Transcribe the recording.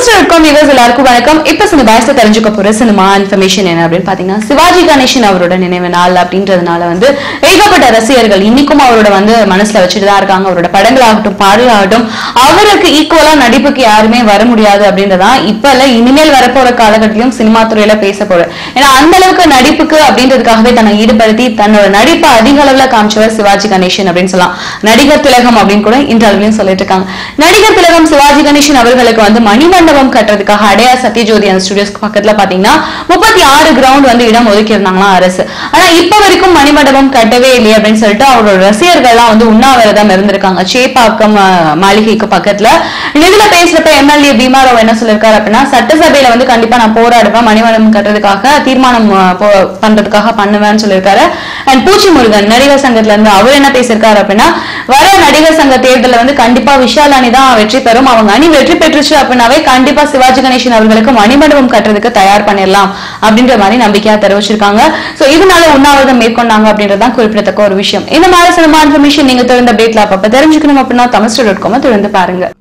dot com viewers எல்லாருக்கும் வணக்கம் இப்ப சில பாயசத்தை தெரிஞ்சுக்க போற சினிமா இன்ஃபர்மேஷன் என்ன அப்படின்னு பாத்தீங்கன்னா சிவாஜி கணேசன் அவரோட நினைவு நாள் அப்படின்றதுனால வந்து ஏகப்பட்ட ரசிகர்கள் இன்னைக்கும் அவரோட வந்து மனசுல வச்சுட்டு தான் இருக்காங்க அவரோட படங்களாகட்டும் பாடலாகட்டும் அவருக்கு ஈக்குவலா நடிப்புக்கு யாருமே வர முடியாது அப்படின்றதான் இப்ப இல்ல இனிமேல் வரப்போற காலகட்டத்திலும் சினிமா துறையில பேச போறேன் ஏன்னா அந்த அளவுக்கு நடிப்புக்கு அப்படின்றதுக்காகவே தன்னை ஈடுபடுத்தி தன்னோட நடிப்பை அதிக அளவுல காமிச்சவர் சிவாஜி கணேசன் அப்படின்னு சொல்லலாம் நடிகர் திலகம் அப்படின்னு கூட இன்றளவிலும் சொல்லிட்டு இருக்காங்க நடிகர் திலகம் சிவாஜி கணேசன் அவர்களுக்கு வந்து மணிமண்டபம் கட்டுறதுக்காக அடையா சத்யஜோதி அந்த ஸ்டுடியோஸ்க்கு பக்கத்துல பாத்தீங்கன்னா முப்பத்தி ஆறு கிரவுண்ட் வந்து இடம் ஒதுக்கி இருந்தாங்களாம் அரசு ஆனா இப்ப வரைக்கும் மணிமண்டபம் கட்டவே இல்லையே அப்படின்னு சொல்லிட்டு அவரோட ரசிகர்கள்லாம் வந்து உண்ணாவிரதம் இருந்திருக்காங்க சேப்பாக்கம் அஹ், மாளிகைக்கு பக்கத்துல இதுல பேசுறப்ப எம்எல்ஏ பீமாராவ் என்ன சொல்லிருக்காரு அப்படின்னா சட்டசபையில வந்து கண்டிப்பா நான் போராடுவேன் மணிமண்டபம் கட்டுறதுக்காக தீர்மானம் அஹ், போ- பண்றதுக்காக பண்ணுவேன்னு சொல்லியிருக்காரு அண்ட் பூச்சி முருகன் நடிகர் சங்கத்துல இருந்து அவர் என்ன பேசியிருக்காரு அப்படின்னா வர நடிகர் சங்க தேர்தல்ல வந்து கண்டிப்பா விஷால் அணி தான் வெற்றி பெறும் அவங்க அணி வெற்றி பெற்றுச்சு அப்படின்னாவே கண்டிப்பா சிவாஜி கணேசன் அவர்களுக்கு மணிமண்டபம் கட்டுறதுக்கு தயார் பண்ணிடலாம் அப்படின்ற மாதிரி நம்பிக்கையா தெரிவிச்சிருக்காங்க சோ இதனால உண்ணாவிரதம் மேற்கொண்டாங்க அப்படின்றதான் குறிப்பிடத்தக்க ஒரு விஷயம் இந்த மாதிரி சினிமா இன்ஃபர்மேஷன் நீங்க திறந்த பேட்ல அப்ப தெரிஞ்சுக்கணும் அப்படின்னா தமிழ் டாட் காம திறந்து பாருங்க